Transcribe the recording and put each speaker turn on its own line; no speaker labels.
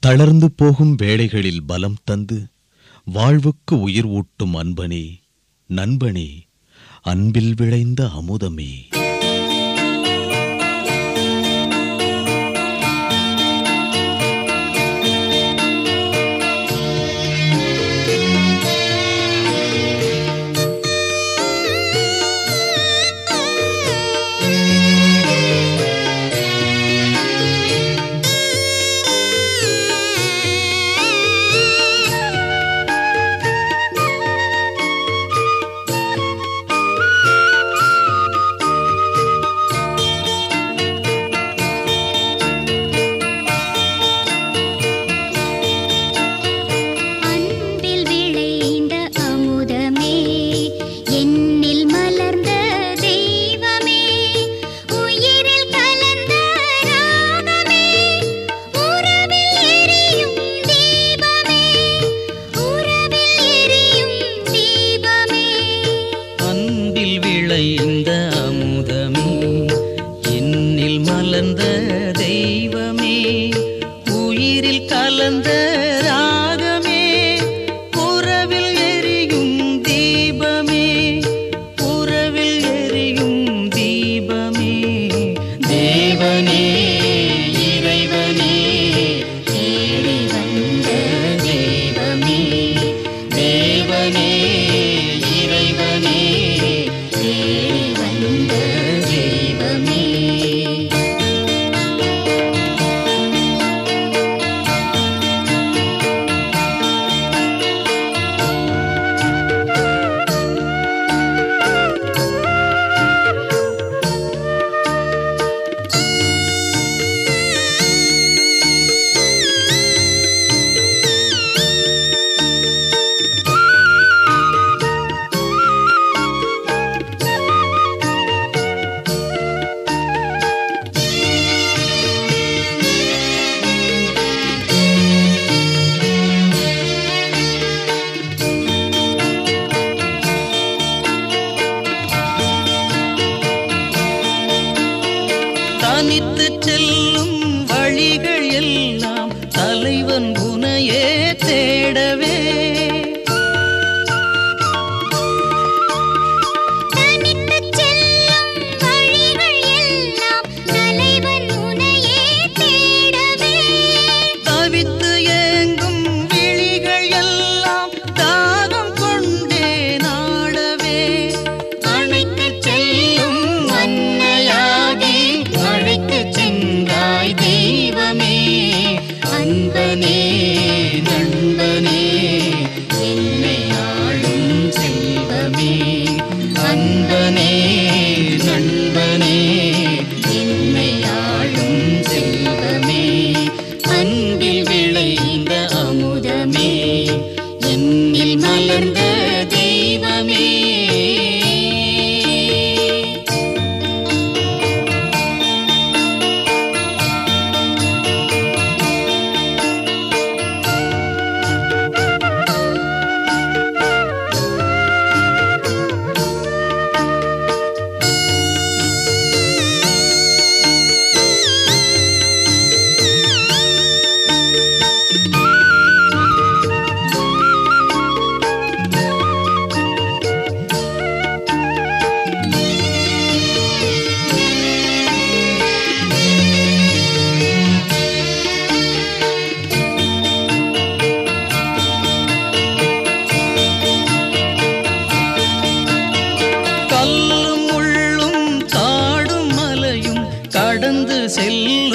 தளர்ந்து போகும் வேளைகளில் பலம் தந்து வாழ்வுக்கு உயிர் ஊட்டும் அன்பனே நண்பனே அன்பில் விளைந்த அமுதமே
அன்பில் விளைந்த அமுதமே என்னில் மலர்ந்த தெய்வமே உயிரில் கலந்த ராகமே உறவில் எரியும் தீபமே உறவில் எரியும் தீபமே
அன்பில் விளைந்த அமுதமே என்னில் மலர்ந்த தெய்வமே உயிரில் கலந்த ராகமே உறவில் எரியும் தீபமே உறவில் எரியும் தீபமே தேவனே இறைவனே தேடி வந்த தெய்வமே தேவனே இறைவனே தேடி வந்த தெய்வமே தனித்து செல்லும் வழிகள் எல்லாம் தலைவன் குணையே தேடவே
தனித்துச் செல்லும் வழிகள் எல்லாம் தலைவன் உனையே தேடவே
தவித்து ஏங்கும் விழிகள் எல்லாம் தாகம் கொண்டே நாடவே அணைத்துச் செல்லும் அன்னையாகி அழைத்துச் சென்றாய் தெய்வமே அன்பனே நண்பனே என்னை ஆளும் செல்வமே அன்பனே நண்பனே என்னை ஆளும் செல்வமே அன்பில் விளைந்த அமுதமே என்னில் மலர்ந்த தெய்வமே கல்லும் முள்ளும் காடும் மலையும் கடந்து செல்லும்